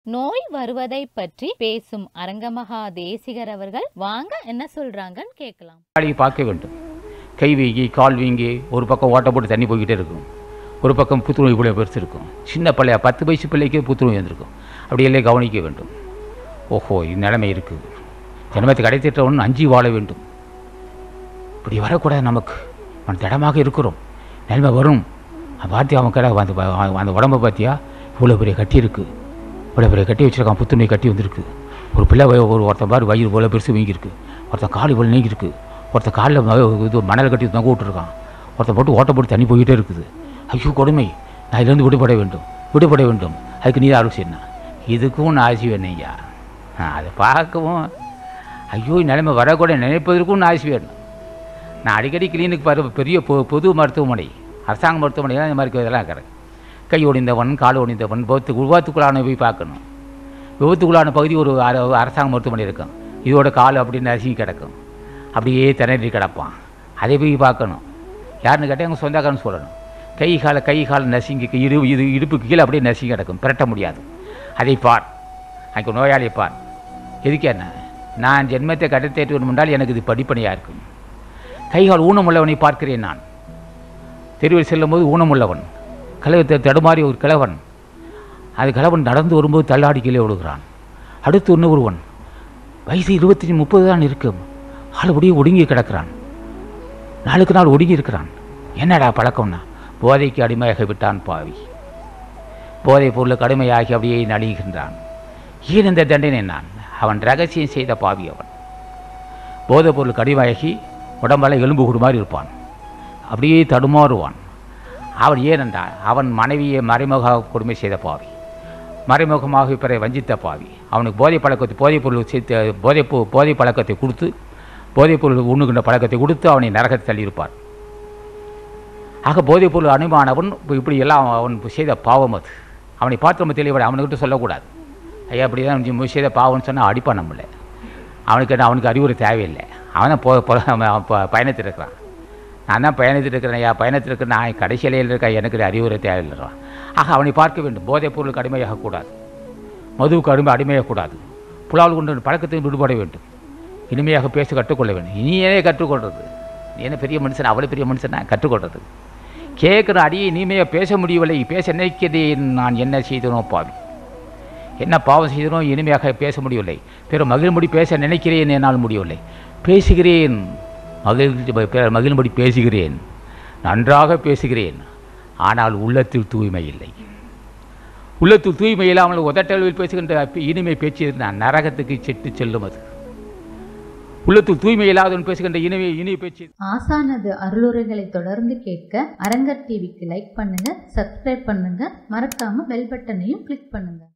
நோய் வருவதை பற்றி பேசும் அரங்கமகா தேசிகர் அவர்கள் வாங்க என்ன சொல்றாங்கன்னு கேட்கலாம் நோயாளியை பார்க்க வேண்டும் கை வீங்கி கால் வீங்கி ஒரு பக்கம் ஓட்ட போட்டு தண்ணி போய்கிட்டே இருக்கும் ஒரு பக்கம் புத்துநோய் இவ்வளோ பெருசு இருக்கும் சின்ன பிள்ளைய பத்து வயசு பிள்ளைக்கே புத்துநோய் வந்திருக்கும் அப்படியெல்லாம் கவனிக்க வேண்டும் ஓஹோ இது நிலைமை இருக்குது ஜென்மத்தை கடைத்திட்டவன் அஞ்சி வாழ வேண்டும் இப்படி வரக்கூடாது நமக்கு நம்ம திடமாக இருக்கிறோம் நிலைமை வரும் பார்த்தியா அவன் கடை அந்த ப- அந்த உடம்பை பார்த்தியா இவ்வளோ பெரிய கட்டி இருக்குது இவ்வளோ பெரிய கட்டி வச்சுருக்கான் புத்துநோய் கட்டி வந்திருக்கு ஒரு பிள்ளை வய- ஒரு ஒருத்தன் பாரு வயிறு இவ்வளோ பெருசு வீங்கியிருக்கு ஒருத்தன் கால் இவ்வளோ நீங்கியிருக்கு ஒருத்தன் காலில் இது மணல் கட்டி தொங்க விட்டுருக்கான் ஒருத்தன் போட்டு ஓட்ட போட்டு தண்ணி போய்கிட்டே இருக்குது ஐயோ கொடுமை நான் இதுலேருந்து விடுபட வேண்டும் விடுபட வேண்டும் அதுக்கு நீ தான் அருள் செய்யணும் இதுக்கும் நான் ஆசி வேணும் ஐயா நான் அதை பார்க்கவும் ஐயோ நிலைமை வரக்கூட நினைப்பதற்கும் நான் ஆசி வேணும் நான் அடிக்கடி கிளினிக் பாரு பெரிய பொ பொது மருத்துவமனை அரசாங்க மருத்துவமனை தான் இந்த மாதிரி இதெல்லாம் இருக்கிறேன் கை ஒடிந்தவன் கால் ஒடிந்தவன் விபத்து விபத்துக்குள்ளான போய் பார்க்கணும் விபத்துக்குள்ளான பகுதி ஒரு அர- அரசாங்க மருத்துவமனை இருக்கும் இதோட கால் அப்படி நசுங்கி கிடக்கும் அப்படியே திணறி கிடப்பான் அதை போய் பார்க்கணும் யாருன்னு கேட்டால் எங்கள் சொந்தக்காரன்னு சொல்லணும் கை கால கை கால் நசுங்கி இடு இது இடுப்புக்கு கீழே அப்படியே நசுங்கி கிடக்கும் பிரட்ட முடியாது அதை பார் அங்கே நோயாளியை பார் எதுக்கு என்ன நான் ஜென்மத்தை கடத்தேற்று வேண்டுமென்றால் எனக்கு இது படிப்பனையாக இருக்கும் கைகால் ஊனமுள்ளவனை பார்க்கிறேன் நான் தெருவில் செல்லும்போது ஊனமுள்ளவன் கிழவத்தை தடுமாறி ஒரு கிழவன் அது கிழவன் நடந்து வரும்போது தள்ளாடி கீழே விழுகிறான் அடுத்து ஒன்று ஒருவன் வயசு இருபத்தி முப்பது தான் இருக்கும் ஆள் அப்படியே ஒடுங்கி கிடக்கிறான் நாளுக்கு நாள் ஒடுங்கி இருக்கிறான் என்னடா பழக்கம்னா போதைக்கு அடிமையாக விட்டான் பாவி போதைப் பொருளுக்கு அடிமையாகி அப்படியே நலிகின்றான் ஏன் இந்த தண்டனை நான் அவன் ரகசியம் செய்த பாவி அவன் போதைப் பொருளுக்கு அடிமையாகி உடம்பால எலும்பு கூடு மாதிரி இருப்பான் அப்படியே தடுமாறுவான் அவன் ஏனென்றால் அவன் மனைவியை மறைமுக கொடுமை செய்த பாவி மறைமுகமாக பிறரை வஞ்சித்த பாவி அவனுக்கு போதை பழக்கத்தை போதைப் பொருள் சேர்த்து போதை பொ- போதை பழக்கத்தை கொடுத்து போதைப் பொருள் உண்ணுகின்ற பழக்கத்தை கொடுத்து அவனை நரகத்தை தள்ளியிருப்பார் ஆக போதைப் பொருள் அனுமானவன் இப்போ இப்படி எல்லாம் அவன் செய்த பாவம் அது அவனை பார்த்து நம்ம தெளிவடை அவனுக்கிட்ட சொல்லக்கூடாது ஐயா அப்படி தான் நீ செய்த பாவம்னு சொன்னால் அடிப்பான் நம்மளை அவனுக்கு என்ன அவனுக்கு அறிவுரை தேவையில்லை அவன் தான் போ போ- அவன் ப- பயணத்தில் இருக்கிறான் நான் தான் பயணத்தில் இருக்கிறேன் ஐயா பயணத்தில் இருக்கிற நான் கடைசி இலையில் இருக்க எனக்கு அறிவுரை தேவையில்லைறான் ஆக அவனை பார்க்க வேண்டும் போதைப் பொருளுக்கு அடிமையாகக்கூடாது மதுவுக்கு அடிமை அடிமையாகக்கூடாது புலால் கொண்டு பழக்கத்தையும் விடுபட வேண்டும் இனிமையாக பேச கற்றுக்கொள்ள வேண்டும் இனியே கற்றுக்கொள்வது நீ என்ன பெரிய மனுஷன் அவ்வளோ பெரிய மனுஷனா கற்றுக்கொள்வது கேட்குற அடியை இனிமையாக பேச முடியவில்லை பேச நினைக்கிறதே நான் என்ன செய்தனோ பாவி என்ன பாவம் செய்தனோ இனிமையாக பேச முடியவில்லை பிற மகிழும்படி பேச நினைக்கிறேன் என்னால் முடியவில்லை பேசுகிறேன் மகிழ்ச்சி பிறர் மகிழும்படி பேசுகிறேன் நன்றாக பேசுகிறேன் ஆனால் உள்ளத்தில் தூய்மை இல்லை உள்ளத்தில் தூய்மை இல்லாமல் உதட்டளவில் பேசுகின்ற இனிமை பேச்சு நான் நரகத்துக்கு செட்டு செல்லும் அது உள்ளத்தில் தூய்மை இல்லாதவன் பேசுகின்ற இனிமை இனிய பேச்சு ஆசானது அருளுரைகளை தொடர்ந்து கேட்க அரங்கர் டிவிக்கு லைக் பண்ணுங்க சப்ஸ்கிரைப் பண்ணுங்க மறக்காம பெல் பட்டனையும் கிளிக் பண்ணுங்க